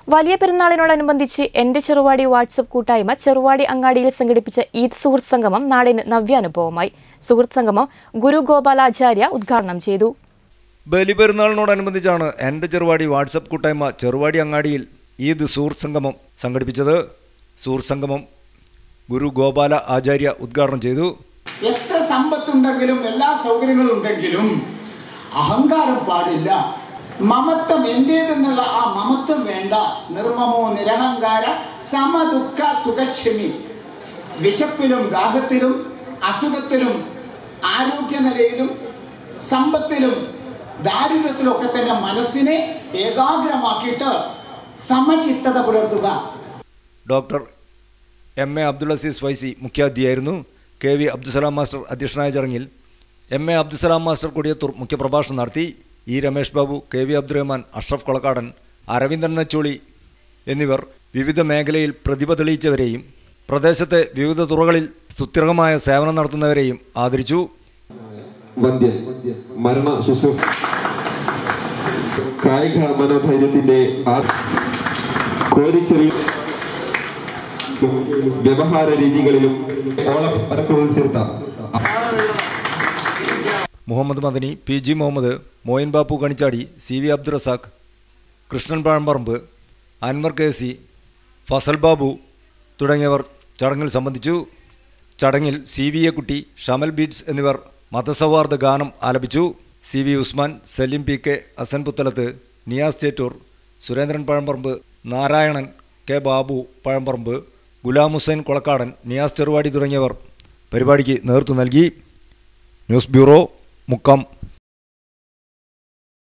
വലിയ പെരുന്നാളിനോടനുബന്ധിച്ച് എന്റെ ചെറുവാടി വാട്സപ്പ് കൂട്ടായ്മ ചെറുവാടി അങ്ങാടിയിൽ സംഘടിപ്പിച്ച ഈദ് സുഹൃത്ത് സംഗമം നാടിന് നവ്യാനുഭവമായി സുഹൃത്ത് സംഗമം ഗുരു ഗോപാലാചാര്യ ഉദ്ഘാടനം ചെയ്തു ബലിപെരുന്നാളിനോടനുബന്ധിച്ചാണ് എൻ്റെ ചെറുവാടി വാട്സപ്പ് കൂട്ടായ്മ ചെറുവാടി അങ്ങാടിയിൽ ഈദ് സൂർ സംഗമം സംഘടിപ്പിച്ചത് സൂർ സംഗമം ഗുരു ഗോപാല ആചാര്യ ഉദ്ഘാടനം ചെയ്തു എത്ര സമ്പത്തുണ്ടെങ്കിലും എല്ലാ സൗകര്യങ്ങളും ഉണ്ടെങ്കിലും അഹങ്കാരം പാടില്ല മമത്വം എന്റേതെന്നുള്ള ആ മമത്വം വേണ്ട നിർമ്മമോ നിരഹങ്കാര സമദുഃഖ സുഖക്ഷമി വിശപ്പിലും ദാഹത്തിലും അസുഖത്തിലും ആരോഗ്യനിലയിലും സമ്പത്തിലും ദാരിദ്ര്യത്തിലും ഒക്കെ തന്നെ മനസ്സിനെ ഏകാഗ്രമാക്കിയിട്ട് സമചിത്തത പുലർത്തുക doctor M A Abdul Azeez Faizy മുഖ്യാതിഥിയായിരുന്നു കെ വി അബ്ദുസലാം മാസ്റ്റർ അധ്യക്ഷനായ ചടങ്ങിൽ M A Abdussalam master Kodiyathur മുഖ്യപ്രഭാഷണം നടത്തി E Ramesh Babu K V Abdurahman Ashraf Kolakkadan Aravindan Nacholi എന്നിവർ വിവിധ മേഖലയിൽ പ്രതിഭ തെളിയിച്ചവരെയും പ്രദേശത്തെ വിവിധ തുറകളിൽ സുസ്ഥിരമായ സേവനം നടത്തുന്നവരെയും ആദരിച്ചു വന്ധ്യൻ മരണ ശുശ്രൂഷ കായിക മനോധൈര്യത്തിന്റെ ആ- കോരിച്ചെറി വ്യവഹാര രീതികളിലും ഓളപ്പറക്കുകൾ ചേർത്ത Muhammad Madani P G Muhammad Moin Bappu Kanichadi C V Abdul Razak Krishnan Pazhamparamb Anwar K C Fasal Babu തുടങ്ങിയവർ ചടങ്ങിൽ സംബന്ധിച്ചു ചടങ്ങിൽ സി വി എ കുട്ടി ഷമൽ ബീറ്റ്സ് എന്നിവർ മതസൗഹാർദ്ദ ഗാനം ആലപിച്ചു C V Usman Saleem P K Asan Puthalath Niyas Chettur Surendran Pazhamparamb Narayanan K Babu Pazhamparamb Ghulam Hussain Kolakkadan Niyas Cheruvadi തുടങ്ങിയവർ പരിപാടിക്ക് നേതൃത്വം നൽകി ന്യൂസ് ബ്യൂറോ മുക്കം